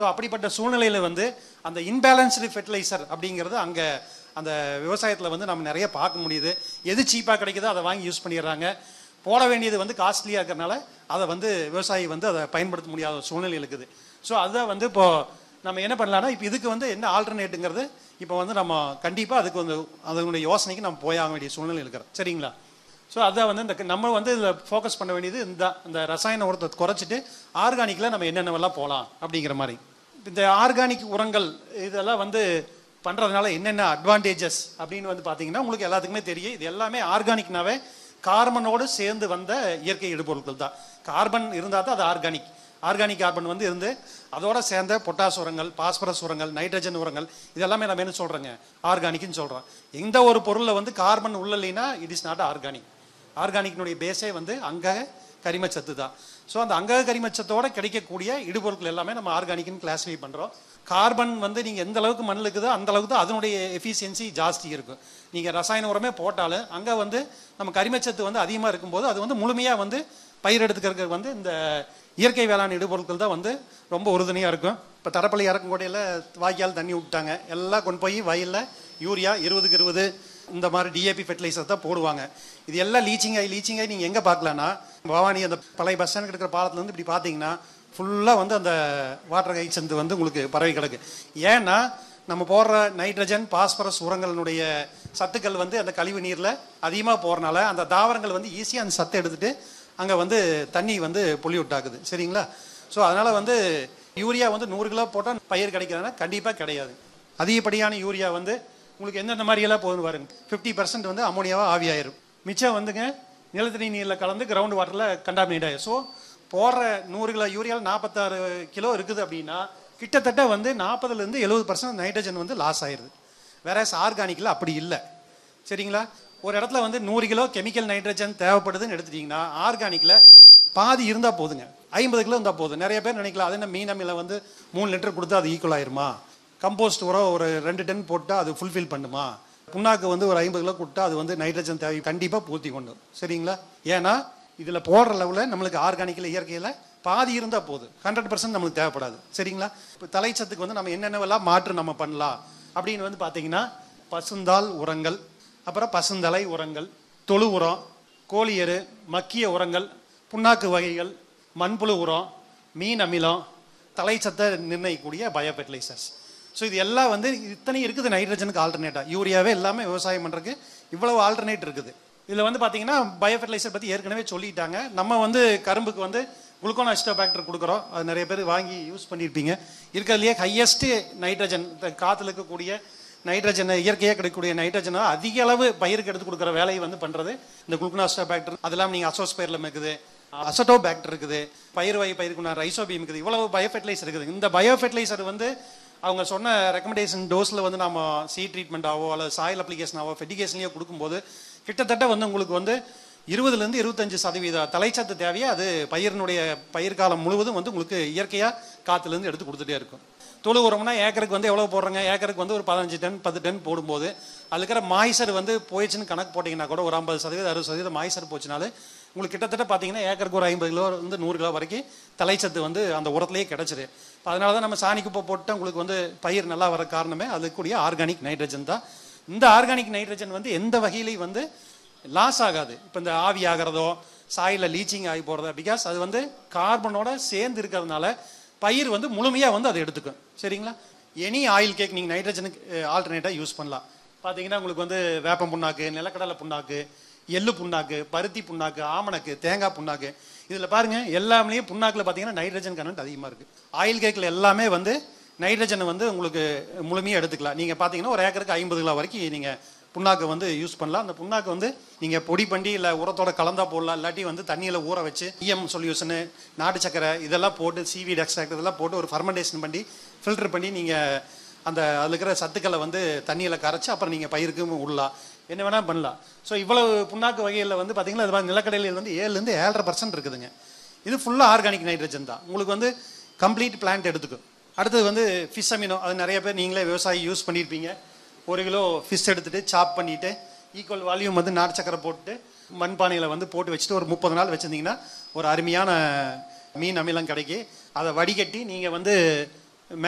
So அப்படிப்பட்ட சூழ்நிலையில் வந்து அந்த இன்பேலன்ஸ்டு ஃபெர்டிலைசர் அப்படிங்கிறது அங்கே அந்த விவசாயத்தில் வந்து நம்ம நிறைய பார்க்க முடியுது எது சீப்பாக கிடைக்குதோ அதை வாங்கி யூஸ் பண்ணிடுறாங்க போட வேண்டியது வந்து காஸ்ட்லியாக இருக்கிறனால அதை வந்து விவசாயி வந்து அதை பயன்படுத்த முடியாத சூழ்நிலை இருக்குது ஸோ அதுதான் வந்து இப்போ நம்ம என்ன பண்ணலாம்னா இப்போ இதுக்கு வந்து என்ன ஆல்டர்னேட்டுங்கிறது இப்போ வந்து நம்ம கண்டிப்பாக அதுக்கு வந்து அதனுடைய யோசனைக்கு நம்ம போய் ஆக வேண்டிய சூழ்நிலை இருக்கிறோம் சரிங்களா ஸோ அதான் வந்து இந்த நம்ம வந்து இதில் ஃபோக்கஸ் பண்ண வேண்டியது இந்த இந்த ரசாயன உரத்தை குறைச்சிட்டு ஆர்கானிக்கில் நம்ம என்னென்னவெல்லாம் போகலாம் அப்படிங்கிற மாதிரி இந்த ஆர்கானிக் உரங்கள் இதெல்லாம் வந்து பண்ணுறதுனால என்னென்ன அட்வான்டேஜஸ் அப்படின்னு வந்து பார்த்தீங்கன்னா உங்களுக்கு எல்லாத்துக்குமே தெரியும் இது எல்லாமே ஆர்கானிக்னாவே கார்பனோடு சேர்ந்து வந்த இயற்கை இடுபொருட்கள் தான் கார்பன் இருந்தால் தான் அது ஆர்கானிக் ஆர்கானிக் கார்பன் வந்து இருந்து அதோட சேர்ந்த பொட்டாஸ் உரங்கள் பாஸ்பரஸ் உரங்கள் நைட்ரஜன் உரங்கள் இதெல்லாமே நம்ம என்ன சொல்கிறோங்க ஆர்கானிக்னு சொல்கிறோம் எந்த ஒரு பொருளில் வந்து கார்பன் உள்ள இல்லைன்னா இட் இஸ் நாட் ஆர்கானிக் ஆர்கானிக்னுடைய பேஸே வந்து அங்க கரிமச்சத்து தான் ஸோ அந்த அங்க கரிமச்சத்தோட கிடைக்கக்கூடிய இடுபொருட்கள் எல்லாமே நம்ம ஆர்கானிக்னு கிளாஸிஃபை பண்ணுறோம் கார்பன் வந்து நீங்கள் எந்த அளவுக்கு மண்ணில் இருக்குதோ அந்த அளவுக்கு தான் அதனுடைய எஃபிஷியன்சி ஜாஸ்தி இருக்கும் நீங்கள் ரசாயன உரமே போட்டாலும் அங்கே வந்து நம்ம கரிமச்சத்து வந்து அதிகமாக இருக்கும்போது அது வந்து முழுமையாக வந்து பயிர் எடுத்துக்கிறதுக்கு வந்து இந்த இயற்கை வேளாண் இடுபொருட்கள் தான் வந்து ரொம்ப உறுதுணையாக இருக்கும் இப்போ தரப்பள்ளி இறக்கங்கோடையில் வாய்க்கால் தண்ணி விட்டாங்க எல்லாம் கொண்டு போய் வயலில் யூரியா இருபதுக்கு இருபது இந்த மாதிரி டிஏபி ஃபெர்டிலைசர் தான் போடுவாங்க இது எல்லாம் லீச்சிங் ஆகி லீச்சிங் ஆகி நீங்கள் எங்கே பார்க்கலன்னா பவானி அந்த பழைய பஸ் ஸ்டாண்ட் இருக்கிற பாலத்துலேருந்து இப்படி பார்த்தீங்கன்னா ஃபுல்லாக வந்து அந்த வாட்டர் கை சந்து வந்து உங்களுக்கு பரவி கிடக்கு ஏன்னா நம்ம போடுற நைட்ரஜன் பாஸ்பரஸ் உரங்களினுடைய சத்துக்கள் வந்து அந்த கழிவு நீரில் அதிகமாக போகிறனால அந்த தாவரங்கள் வந்து ஈஸியாக அந்த சத்தை எடுத்துட்டு அங்கே வந்து தண்ணி வந்து பொல்யூட் ஆகுது சரிங்களா ஸோ அதனால் வந்து யூரியா வந்து நூறு கிலோ போட்டால் பயிர் கிடைக்கிறதுனா கண்டிப்பாக கிடையாது அதிகப்படியான யூரியா வந்து உங்களுக்கு எந்தெந்த மாதிரியெல்லாம் போகுது பாருங்க ஃபிஃப்டி பர்சன்ட் வந்து அமோனியாவாக ஆவியாயிரும் மிச்சம் வந்துங்க நிலத்தடி நீரில் கலந்து கிரவுண்ட் வாட்டரில் கண்டாமினேட் ஆயிரும் ஸோ போடுற நூறு கிலோ யூரியாவில் நாற்பத்தாறு கிலோ இருக்குது அப்படின்னா கிட்டத்தட்ட வந்து நாற்பதுலேருந்து எழுபது பர்சன்ட் நைட்ரஜன் வந்து லாஸ் ஆயிடுது வேற ஆர்கானிக்கில் அப்படி இல்லை சரிங்களா ஒரு இடத்துல வந்து நூறு கிலோ கெமிக்கல் நைட்ரஜன் தேவைப்படுதுன்னு எடுத்துட்டீங்கன்னா ஆர்கானிக்கில் பாதி இருந்தால் போதுங்க ஐம்பது கிலோ இருந்தால் போதும் நிறைய பேர் நினைக்கலாம் அது என்ன மீன் அமில வந்து மூணு லிட்டர் கொடுத்தா அது ஈக்குவல் ஆயிருமா கம்போஸ்ட் உரம் ஒரு ரெண்டு டன் போட்டால் அது ஃபுல்ஃபில் பண்ணுமா புண்ணாக்கு வந்து ஒரு ஐம்பது கிலோ கொடுத்தா அது வந்து நைட்ரஜன் தேவை கண்டிப்பாக பூர்த்தி கொண்டு வரும். சரிங்களா ஏன்னா இதில் போடுற அளவில் நம்மளுக்கு ஆர்கானிக்கில் இயற்கையில் பாதி இருந்தால் போதும் ஹண்ட்ரட் பர்சன்ட் நம்மளுக்கு தேவைப்படாது சரிங்களா இப்போ தலைச்சத்துக்கு வந்து நம்ம என்னென்னவெல்லாம் மாற்று நம்ம பண்ணலாம் அப்படின்னு வந்து பார்த்தீங்கன்னா பசுந்தாள் உரங்கள் அப்புறம் பசுந்தலை உரங்கள் தொழு உரம் கோழி எரு மக்கிய உரங்கள் புண்ணாக்கு வகைகள் மண்புழு உரம் மீன் அமிலம் தலைச்சத்தை நிர்ணயிக்கக்கூடிய பயோ ஃபெர்டிலைசர்ஸ் ஸோ இது எல்லாம் வந்து இத்தனை இருக்குது நைட்ரஜனுக்கு ஆல்டர்னேட்டாக யூரியாவே எல்லாமே விவசாயம் பண்ணுறதுக்கு இவ்வளவு ஆல்டர்னேட் இருக்குது இதில் வந்து பார்த்தீங்கன்னா பயோ ஃபெர்டிலைசர் பற்றி ஏற்கனவே சொல்லிட்டாங்க நம்ம வந்து கரும்புக்கு வந்து குளுக்கோன் அஸ்டோபாக்டர் கொடுக்குறோம் அது நிறைய பேர் வாங்கி யூஸ் பண்ணியிருப்பீங்க இருக்கிறதுலையே ஹையஸ்ட் நைட்ரஜன் காற்றுல இருக்கக்கூடிய நைட்ரஜன் இயற்கையாக கிடைக்கக்கூடிய நைட்ரஜனை அதிக அளவு பயிருக்கு எடுத்து கொடுக்குற வேலையை வந்து பண்ணுறது இந்த குளுக்கோனாஸ்டோபாக்டர் அதெல்லாம் நீங்கள் அசோஸ்பேரில் இருக்குது அசட்டோ பேக்டர் இருக்குது பயிர் வகை பயிருக்குன்னா ரைசோபியம் இருக்குது இவ்வளவு பயோ ஃபெர்டிலைசர் இருக்குது இந்த பயோ ஃபெர்டிலைசர் வந்து அவங்க சொன்ன ரெக்கமெண்டேஷன் டோஸில் வந்து நம்ம சீ ட்ரீட்மெண்ட்டாவோ அல்லது சாயில் அப்ளிகேஷனாவோ ஃபெர்டிகேஷன்லையோ கொடுக்கும்போது கிட்டத்தட்ட வந்து உங்களுக்கு வந்து இருபதுலேருந்து இருபத்தஞ்சு சதவீத தலைச்சத்து தேவையை அது பயிரினுடைய பயிர் காலம் முழுவதும் வந்து உங்களுக்கு இயற்கையாக காற்றுலேருந்து எடுத்து கொடுத்துட்டே இருக்கும் தொழு உரம்னா ஏக்கருக்கு வந்து எவ்வளோ போடுறாங்க ஏக்கருக்கு வந்து ஒரு பதினஞ்சு டன் பத்து டன் போடும்போது அதுல இருக்கிற மாய்சர் வந்து போயிடுச்சுன்னு கணக்கு போட்டிங்கன்னா கூட ஒரு ஐம்பது சதவீதம் அறுபது சதவீதம் மாய்சர் போச்சுனாலே உங்களுக்கு கிட்டத்தட்ட பார்த்தீங்கன்னா ஏக்கருக்கு ஒரு ஐம்பது கிலோ வந்து நூறு கிலோ வரைக்கும் தலைச்சத்து வந்து அந்த உரத்துலேயே கிடச்சிரு அதனால தான் நம்ம சாணி குப்பை போட்டு உங்களுக்கு வந்து பயிர் நல்லா வர காரணமே அதுக்குரிய ஆர்கானிக் நைட்ரஜன் தான் இந்த ஆர்கானிக் நைட்ரஜன் வந்து எந்த வகையிலையும் வந்து லாஸ் ஆகாது இப்போ இந்த ஆவி ஆகிறதோ சாயில லீச்சிங் ஆகி போகிறதோ பிகாஸ் அது வந்து கார்பனோட சேர்ந்து இருக்கிறதுனால பயிர் வந்து முழுமையாக வந்து அதை எடுத்துக்கும் சரிங்களா எனி ஆயில் கேக் நீங்கள் நைட்ரஜனுக்கு ஆல்டர்னேட்டாக யூஸ் பண்ணலாம் பார்த்தீங்கன்னா உங்களுக்கு வந்து வேப்பம் புண்ணாக்கு நிலக்கடலை புண்ணாக்கு எள்ளு புண்ணாக்கு பருத்தி புண்ணாக்கு ஆமணக்கு தேங்காய் புண்ணாக்கு இதில் பாருங்க எல்லாமே புண்ணாக்கில் பார்த்தீங்கன்னா நைட்ரஜன் கண்டென்ட் அதிகமாக இருக்குது ஆயில் கேக்கில் எல்லாமே வந்து நைட்ரஜனை வந்து உங்களுக்கு முழுமையாக எடுத்துக்கலாம் நீங்கள் பார்த்தீங்கன்னா ஒரு ஏக்கருக்கு ஐம்பது கிலோ வரைக்கும் நீங்கள் புண்ணாக்கு வந்து யூஸ் பண்ணலாம் அந்த புண்ணாக்கு வந்து நீங்கள் பொடி பண்ணி இல்லை உரத்தோட கலந்தா போடலாம் இல்லாட்டி வந்து தண்ணியில் ஊற வச்சு இஎம் சொல்யூஷனு நாட்டு சக்கரை இதெல்லாம் போட்டு சீவீட் எக்ஸ்ட்ராக்ட் இதெல்லாம் போட்டு ஒரு ஃபர்மெண்டேஷன் பண்ணி ஃபில்டர் பண்ணி நீங்கள் அந்த அதில் இருக்கிற சத்துக்களை வந்து தண்ணியில் கரைச்சி அப்புறம் நீங்கள் பயிருக்கு விடலாம் என்ன வேணால் பண்ணலாம் ஸோ இவ்வளவு புண்ணாக்கு வகையில் வந்து பார்த்தீங்கன்னா அது மாதிரி நிலக்கடலையில் வந்து ஏழுலேருந்து ஏழரை பர்சன்ட் இருக்குதுங்க இது ஃபுல்லாக ஆர்கானிக் நைட்ரஜன் தான் உங்களுக்கு வந்து கம்ப்ளீட் பிளான்ட் எடுத்துக்கும் அடுத்தது வந்து ஃபிஷ் அமினோ அது நிறைய பேர் நீங்களே விவசாயி யூஸ் பண்ணியிருப்பீங்க ஒரு கிலோ ஃபிஷ் எடுத்துட்டு சாப் பண்ணிட்டு ஈக்குவல் வால்யூம் வந்து நாட்டு சக்கரை போட்டு மண்பானையில் வந்து போட்டு வச்சுட்டு ஒரு முப்பது நாள் வச்சுருந்தீங்கன்னா ஒரு அருமையான மீன் அமிலம் கிடைக்கி அதை வடிகட்டி நீங்கள் வந்து